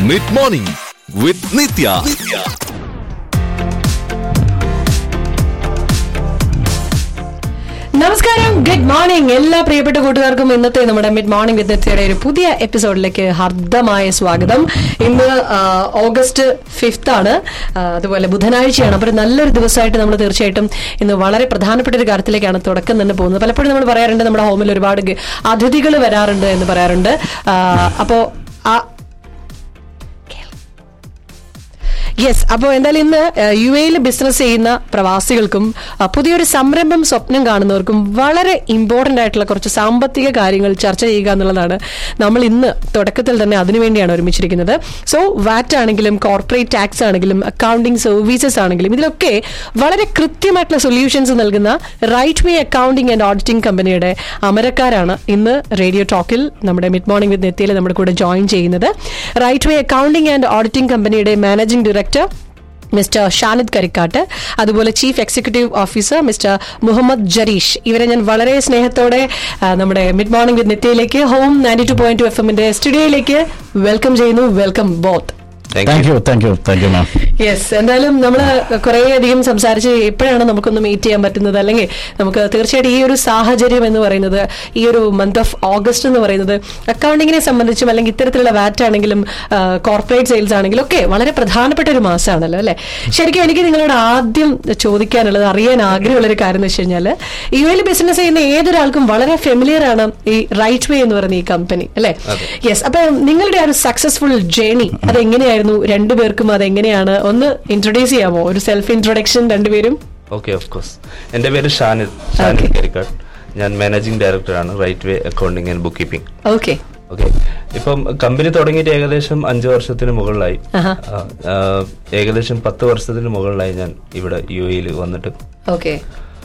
Mid morning with നിത്യ നമസ്കാരം good morning എല്ലാ പ്രിയപ്പെട്ട കൂട്ടുകാർക്കും ഇന്നത്തെ നമ്മുടെ മിഡ് മോർണിംഗ് വിത്ത് നിത്യയുടെ ഒരു പുതിയ എപ്പിസോഡിലേക്ക് ഹർദ്ദമായ സ്വാഗതം ഇന്ന് ആ, ഓഗസ്റ്റ് ഫിഫ്ത്ത് ആണ് ആ, അതുപോലെ ബുധനാഴ്ചയാണ് അപ്പോൾ ഒരു നല്ലൊരു ദിവസമായിട്ട് നമ്മൾ തീർച്ചയായിട്ടും ഇന്ന് വളരെ പ്രധാനപ്പെട്ട ഒരു കാര്യത്തിലേക്കാണ് തുടക്കം തന്നെ പോകുന്നത് പലപ്പോഴും നമ്മൾ പറയാറുണ്ട് നമ്മുടെ ഹോമിൽ ഒരുപാട് അതിഥികൾ വരാറുണ്ട് എന്ന് പറയാറുണ്ട് അപ്പോൾ ആ യെസ് അപ്പോൾ എന്തായാലും ഇന്ന് യു എയിൽ ബിസിനസ് ചെയ്യുന്ന പ്രവാസികൾക്കും ആ, പുതിയൊരു സംരംഭം സ്വപ്നം കാണുന്നവർക്കും വളരെ ഇമ്പോർട്ടന്റ് ആയിട്ടുള്ള കുറച്ച് സാമ്പത്തിക കാര്യങ്ങൾ ചർച്ച ചെയ്യുക എന്നുള്ളതാണ് നമ്മൾ ഇന്ന് തുടക്കത്തിൽ തന്നെ അതിനുവേണ്ടിയാണ് ഒരുമിച്ചിരിക്കുന്നത് സോ വാറ്റ് ആണെങ്കിലും കോർപ്പറേറ്റ് ടാക്സ് ആണെങ്കിലും അക്കൗണ്ടിംഗ് സർവീസസ് ആണെങ്കിലും ഇതിലൊക്കെ വളരെ കൃത്യമായിട്ടുള്ള സൊല്യൂഷൻസ് നൽകുന്ന Right Way accounting and auditing കമ്പനിയുടെ അമരക്കാരാണ് ഇന്ന് റേഡിയോ ടോക്കിൽ നമ്മുടെ മിഡ് മോർണിംഗ് വിത്ത് നെത്തിയിൽ നമ്മുടെ കൂടെ ജോയിൻ ചെയ്യുന്നത് Right Way accounting and auditing കമ്പനിയുടെ managing director mister Shanid Karikkattu അതുപോലെ chief executive officer mister Muhammad Jareesh ഇവരെ ഞാൻ വളരെ സ്നേഹത്തോടെ ആ, നമ്മുടെ മിഡ് മോർണിംഗ് വിത്ത് നിത്യയിലേക്ക് home ninety two point two F എമ്മിന്റെ സ്റ്റുഡിയോയിലേക്ക് വെൽക്കം ചെയ്യുന്നു welcome both thank you thank you thank you ma'am yes എന്തായാലും നമ്മൾ കുറേ അധികം സംസാരിച്ച് എപ്പോഴാണ് നമുക്കൊന്ന് മീറ്റ് ചെയ്യാൻ പറ്റുന്നത് അല്ലെങ്കിൽ നമുക്ക് തീർച്ചയായിട്ടും ഈ ഒരു സാഹചര്യം എന്ന് പറയുന്നത് ഈ ഒരു മന്ത് ഓഫ് ഓഗസ്റ്റ് എന്ന് പറയുന്നത് അക്കൗണ്ടിങ്ങിനെ സംബന്ധിച്ചും അല്ലെങ്കിൽ ഇത്തരത്തിലുള്ള വാറ്റ് ആണെങ്കിലും കോർപ്പറേറ്റ് സെയിൽസ് ആണെങ്കിലും ഒക്കെ വളരെ പ്രധാനപ്പെട്ട ഒരു മാസമാണല്ലോ അല്ലെ ശരിക്കും എനിക്ക് നിങ്ങളോട് ആദ്യം ചോദിക്കാനുള്ളത് അറിയാൻ ആഗ്രഹമുള്ള ഒരു കാര്യം എന്ന് വെച്ച് കഴിഞ്ഞാൽ യു എയിൽ ബിസിനസ് ചെയ്യുന്ന ഏതൊരാൾക്കും വളരെ ഫെമിലിയർ ആണ് ഈ റൈറ്റ് വേ എന്ന് പറയുന്ന ഈ കമ്പനി അല്ലെ യെസ് അപ്പൊ നിങ്ങളുടെ ആ ഒരു സക്സസ്ഫുൾ ജേണി അത് എങ്ങനെയായിരുന്നു രണ്ടുപേർക്കും അത് എങ്ങനെയാണ് ഒന്ന് ഇൻട്രൊഡ്യൂസ് ചെയ്യാമോ ഒരു സെൽഫ് ഇൻട്രൊഡക്ഷൻ രണ്ടുപേരും ഓക്കെ ഓഫ് കോഴ്സ് എൻ്റെ പേര് ഷാനിദ് ഷാനിദ് Okay. കരിക്കാട് ഞാൻ മാനേജിംഗ് ഡയറക്ടറാണ് Right Way accounting and bookkeeping okay okay ഇപ്പം കമ്പനി തുടങ്ങിയിട്ട് ഏകദേശം അഞ്ച് വർഷത്തിന് മുകളിലായി ആഹാ. ആ, ആ, ഏകദേശം പത്ത് വർഷത്തിന് മുകളിലായി ഞാൻ ഇവിടെ യു എയിൽ വന്നിട്ട് ഓക്കെ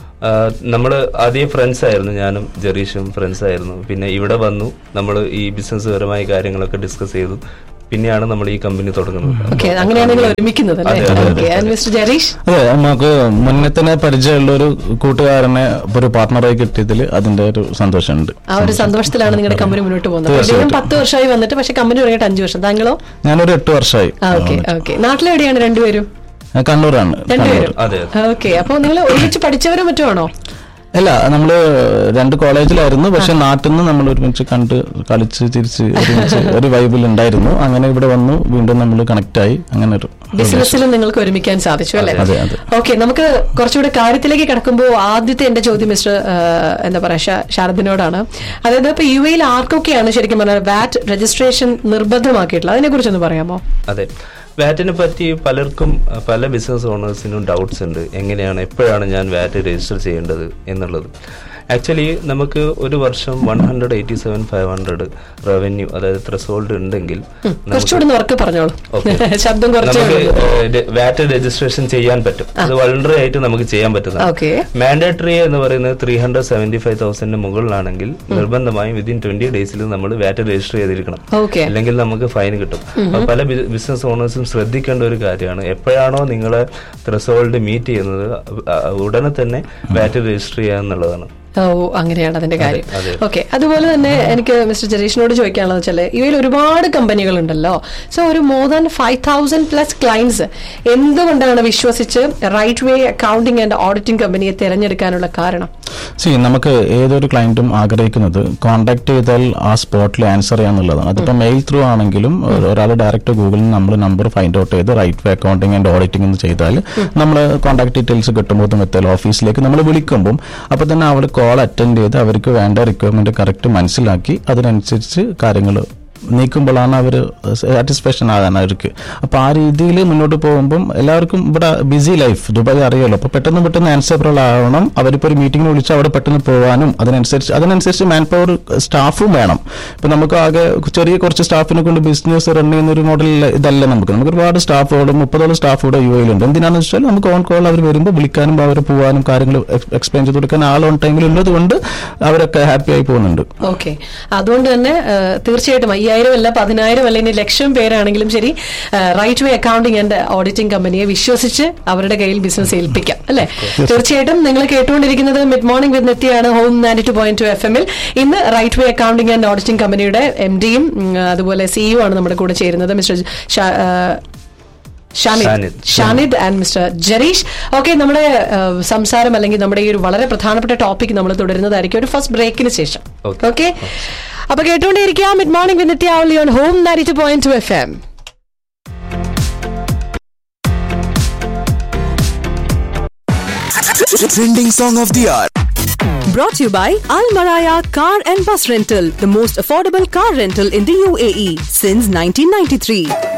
നമ്മൾ ആദ്യം ഫ്രണ്ട്സ് ആയിരുന്നു ഞാനും ജെറീഷും ഫ്രണ്ട്സ് ആയിരുന്നു പിന്നെ ഇവിടെ വന്നു നമ്മൾ ഈ ബിസിനസ് പരമായ കാര്യങ്ങളൊക്കെ ഡിസ്കസ് ചെയ്തു പിന്നെയാണ് നമ്മൾ ഈ കമ്പനി തുടങ്ങുന്നത് ഓക്കെ അങ്ങനെയാണ് നിങ്ങൾ ഒരുമിക്കുന്നത് അല്ലേ അതെ, അതെ, ഓക്കെ ആൻഡ് മിസ്റ്റർ ജരീഷ് അതെ നമുക്ക് മുന്നേ തന്നെ പരിചയമുള്ള ഒരു കൂട്ടുകാരനെ ഒരു പാർട്ണറായി കിട്ടിയതിൽ അതിന്റെ ഒരു സന്തോഷമുണ്ട് ആ ഒരു സന്തോഷത്തിലാണ് നിങ്ങളുടെ കമ്പനി മുന്നോട്ട് പോകുന്നത് അദ്ദേഹം തീർച്ചയായിട്ടും. പത്ത് വർഷമായി വന്നിട്ട് പക്ഷെ കമ്പനി തുടങ്ങിയിട്ട് അഞ്ചു വർഷം താങ്കളോ ഞാനൊരു എട്ട് വർഷമായി ആ ഓക്കെ ഓക്കെ നാട്ടിലെവിടെയാണ് രണ്ടുപേരും ഞാൻ കണ്ണൂരാണ് രണ്ടുപേരും അതെ ഓക്കെ അപ്പൊ നിങ്ങൾ ഒരുമിച്ച് പഠിച്ചവരും മറ്റോ ആണോ അല്ല നമ്മള് രണ്ട് കോളേജിലായിരുന്നു പക്ഷെ നാട്ടിൽ നിന്ന് നമ്മൾ ഒരുമിച്ച് കണ്ട് കളിച്ച് ചിരിച്ച് ഒരുമിച്ച് ഒരു വൈബിൽ ഉണ്ടായിരുന്നു അങ്ങനെ ഇവിടെ വന്നു വീണ്ടും നമ്മൾ കണക്ട് ആയി അങ്ങനെ ഒരു ബിസിനസ്സിലും നിങ്ങൾക്ക് ഒരുമിക്കാൻ സാധിച്ചു അല്ലേ അതെ, അതെ. ഓക്കെ നമുക്ക് കുറച്ചുകൂടെ കാര്യത്തിലേക്ക് കിടക്കുമ്പോൾ ആദ്യത്തെ എന്റെ ചോദ്യം മിസ്റ്റർ ആ, എന്താ പറയാ ശാ- ശാരദിനോടാണ് അതായത് ഇപ്പൊ യു എയിൽ ആർക്കൊക്കെയാണ് ശരിക്കും പറഞ്ഞാൽ വാറ്റ് രജിസ്ട്രേഷൻ നിർബന്ധമാക്കിയിട്ടുള്ളത് അതിനെ കുറിച്ചൊന്ന് പറയാമോ അതെ വാറ്റിനെ പറ്റി പലർക്കും അഹ്, പല ബിസിനസ് ഓണേഴ്സിനും ഡൗട്ട്സ് ഉണ്ട് എങ്ങനെയാണ് എപ്പോഴാണ് ഞാൻ വാറ്റ് രജിസ്റ്റർ ചെയ്യേണ്ടത് എന്നുള്ളത് ആക്ച്വലി നമുക്ക് ഒരു വർഷം one hundred eighty seven five hundred revenue അതായത് ത്രസോൾഡ് ഉണ്ടെങ്കിൽ കുറച്ചുകൂടെ ഒന്ന് ഉറക്കെ പറഞ്ഞോളൂ Okay. ശബ്ദം കുറച്ചേ നമുക്ക് ഉള്ളൂ. വാറ്റ് രജിസ്ട്രേഷൻ ചെയ്യാൻ പറ്റും അത് വളരെ ആയിട്ട് നമുക്ക് ചെയ്യാൻ പറ്റുന്നതാണ് Okay. മാൻഡേറ്ററി എന്ന് പറയുന്നത് ത്രീ ഹൺഡ്രഡ് സെവന്റി ഫൈവ് തൗസൻഡിന് മുകളിലാണെങ്കിൽ നിർബന്ധമായും വിതിൻ ട്വന്റി ഡേയ്സിൽ നമ്മൾ വാറ്റ് രജിസ്റ്റർ ചെയ്തിരിക്കണം Okay. അല്ലെങ്കിൽ നമുക്ക് ഫൈൻ കിട്ടും അപ്പൊ പല ബിസിനസ് ഓണേഴ്സും ശ്രദ്ധിക്കേണ്ട ഒരു കാര്യമാണ് എപ്പോഴാണോ നിങ്ങളെ ത്രെസോൾഡ് മീറ്റ് ചെയ്യുന്നത് അഹ് ഉടനെ തന്നെ വാറ്റ് രജിസ്റ്റർ ചെയ്യുക എന്നുള്ളതാണ് ഓ അങ്ങനെയാണ് അതിന്റെ കാര്യം അതെ. ഓക്കെ അതുപോലെ തന്നെ എനിക്ക് മിസ്റ്റർ ജരീഷിനോട് ചോദിക്കാനുള്ളത് വെച്ചാൽ ഇവയിൽ ഒരുപാട് കമ്പനികൾ ഉണ്ടല്ലോ സോ ഒരു more than five thousand plus clients എന്തുകൊണ്ടാണ് വിശ്വസിച്ച് Right Way accounting and auditing കമ്പനിയെ തിരഞ്ഞെടുക്കാനുള്ള കാരണം സി നമുക്ക് ഏതൊരു ക്ലയന്റും ആഗ്രഹിക്കുന്നത് കോൺടാക്ട് ചെയ്താൽ ആ സ്പോട്ടിൽ ആൻസർ ചെയ്യാന്നുള്ളതാണ് അതിപ്പോ മെയിൽ ത്രൂ ആണെങ്കിലും ഒരാൾ ഡയറക്റ്റ് ഗൂഗിളിൽ നമ്മൾ നമ്പർ ഫൈൻഡ് ഔട്ട് ചെയ്ത് Right Way accounting and auditing എന്ന് ചെയ്താൽ നമ്മൾ കോൺടാക്ട് ഡീറ്റെയിൽസ് കിട്ടുമ്പോൾ എത്തിയാൽ ഓഫീസിലേക്ക് നമ്മൾ വിളിക്കുമ്പോൾ അപ്പൊ തന്നെ അവിടെ കോൾ അറ്റൻഡ് ചെയ്ത് അവർക്ക് വേണ്ട റിക്വയർമെന്റ് കറക്റ്റ് മനസ്സിലാക്കി അതിനനുസരിച്ച് കാര്യങ്ങൾ നീക്കുമ്പോഴാണ് അവർ സാറ്റിസ്ഫാക്ഷൻ ആകാൻ അവർക്ക് അപ്പൊ ആ രീതിയിൽ മുന്നോട്ട് പോകുമ്പം എല്ലാവർക്കും ഇവിടെ ബിസി ലൈഫ് ദുബായ് അറിയാലോ അപ്പൊ പെട്ടെന്ന് പെട്ടെന്ന് ആൻസറബിൾ ആവണം അവരിപ്പോ ഒരു മീറ്റിംഗിന് വിളിച്ച് അവിടെ പെട്ടെന്ന് പോകാനും അതിനനുസരിച്ച് അതിനനുസരിച്ച് മാൻ പവർ സ്റ്റാഫും വേണം ഇപ്പൊ നമുക്ക് ആകെ ചെറിയ കുറച്ച് സ്റ്റാഫിനെ കൊണ്ട് ബിസിനസ് റൺ ചെയ്യുന്ന ഒരു മോഡൽ ഇതല്ല നമുക്ക് നമുക്ക് ഒരുപാട് സ്റ്റാഫുകളും മുപ്പതോളം സ്റ്റാഫ് ഇവിടെ യു എയിലുണ്ട് എന്തിനാണെന്ന് വെച്ചാൽ നമുക്ക് ഓൺ കോൾ അവർ വരുമ്പോൾ വിളിക്കാനും അവർ പോകാനും കാര്യങ്ങൾ എക്സ്പ്ലെയിൻ ചെയ്ത് കൊടുക്കാൻ ആൾ ഓൺ ടൈമിൽ ഉള്ളത് കൊണ്ട് അവരൊക്കെ ഹാപ്പി ആയി പോകുന്നുണ്ട് ഓക്കെ അതുകൊണ്ട് തന്നെ ആ, തീർച്ചയായിട്ടും ഈ അയ്യായിരം അല്ല പതിനായിരം അല്ല ഇനി ലക്ഷം പേരാണെങ്കിലും ശരി Right Way accounting and auditing കമ്പനിയെ വിശ്വസിച്ച് അവരുടെ കയ്യിൽ ബിസിനസ് ഏൽപ്പിക്കാം അല്ലെ തീർച്ചയായിട്ടും നിങ്ങൾ കേട്ടുകൊണ്ടിരിക്കുന്നത് മിഡ് മോർണിംഗ് വിത്ത് നിത്യാണ് home ninety two point two F എമ്മിൽ ഇന്ന് Right Way accounting and auditing കമ്പനിയുടെ എം ഡിയും അതുപോലെ സിഇഒ ആണ് നമ്മുടെ കൂടെ ചേരുന്നത് മിസ്റ്റർ ഷാ- ആ, Shanid Shanid. Shanid and mister Jareesh okay നമ്മുടെ ആ, സംസാരം അല്ലെങ്കിൽ നമ്മുടെ ഈ ഒരു വളരെ പ്രധാനപ്പെട്ട ടോപ്പിക് നമ്മൾ തുടരുന്നതായിരിക്കും ഒരു ഫസ്റ്റ് ബ്രേക്കിന് ശേഷം Okay. ഓക്കെ അപ്പൊ കേട്ടുകൊണ്ടിരിക്കാം mid morning with Nithya on home ninety two point two F M Trending song of the hour. Brought to you by Al Maraya Car and Bus Rental, the most affordable car rental in the UAE since 1993.